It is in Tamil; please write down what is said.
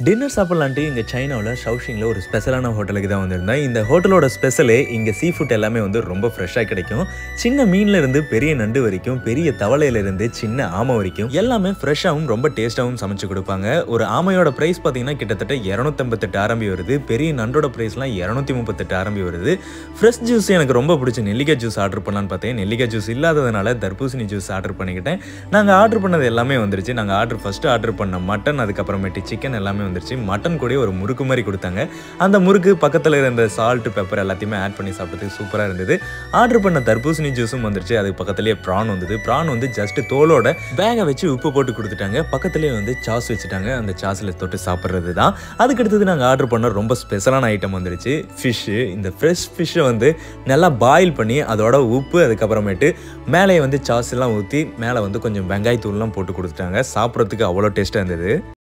டின்னர் சாப்பிட்லான்ட்டு இங்கே சைனாவில் ஷவுஷிங்கில் ஒரு ஸ்பெஷலான ஹோட்டலுக்கு தான் வந்திருந்தேன் இந்த ஹோட்டலோட ஸ்பெஷலே இங்கே சீ ஃபுட் எல்லாமே வந்து ரொம்ப ஃப்ரெஷ்ஷாக கிடைக்கும் சின்ன மீன்ல இருந்து பெரிய நண்டு வரைக்கும் பெரிய தவளையில இருந்து சின்ன ஆமை வரைக்கும் எல்லாமே ஃப்ரெஷ்ஷாகவும் ரொம்ப டேஸ்ட்டாகவும் சமைச்சு கொடுப்பாங்க ஒரு ஆமையோட ப்ரைஸ் பார்த்தீங்கன்னா கிட்டத்தட்ட இரநூத்தம்பத்தெட்டு ஆரம்பி வருது பெரிய நண்டோட ப்ரைஸ்லாம் இரநூத்தி முப்பத்தெட்டு ஆரம்பி வருது ஃப்ரெஷ் ஜூஸ் எனக்கு ரொம்ப பிடிச்ச நெல்லிக்காய் ஜூஸ் ஆர்டர் பண்ணலான்னு பார்த்தேன் நெல்லிக்காய் ஜூஸ் இல்லாததுனால தர்பூசணி ஜூஸ் ஆர்டர் பண்ணிக்கிட்டேன் நாங்கள் ஆர்டர் பண்ணது எல்லாமே வந்துருச்சு நாங்கள் ஆர்டர் ஃபஸ்ட்டு ஆர்டர் பண்ண மட்டன் அதுக்கப்புறமேட்டு சிக்கன் எல்லாமே வந்துருச்சு மட்டன் கூட ஒரு முறுக்கு மாதிரி கொடுத்தாங்க அந்த முறுக்கு பக்கத்தில் இருந்த சால்ட் பெப்பர் எல்லாத்தையுமே ஆட் பண்ணி சாப்பிட்டதுக்கு சூப்பராக இருந்தது ஆர்டர் பண்ண தர்பூசணி ஜூஸும் வந்துருச்சு அதுக்கு பக்கத்துலேயே ப்ரான் வந்தது ப்ரான் வந்து ஜஸ்ட் தோலோட பேகை வச்சு உப்பு போட்டு கொடுத்துட்டாங்க பக்கத்துலேயே வந்து சாஸ் வச்சுட்டாங்க அந்த சாஸில் தொட்டு சாப்பிட்றது தான் அதுக்கடுத்தது நாங்கள் ஆர்டர் பண்ண ரொம்ப ஸ்பெஷலான ஐட்டம் வந்துருச்சு ஃபிஷ்ஷு இந்த ஃப்ரெஷ் ஃபிஷ்ஷை வந்து நல்லா பாயில் பண்ணி அதோட உப்பு அதுக்கப்புறமேட்டு மேலே வந்து சாஸ் எல்லாம் ஊற்றி மேலே வந்து கொஞ்சம் வெங்காயத்தூள்லாம் போட்டு கொடுத்துட்டாங்க சாப்பிட்றதுக்கு அவ்வளோ டேஸ்ட்டாக இருந்தது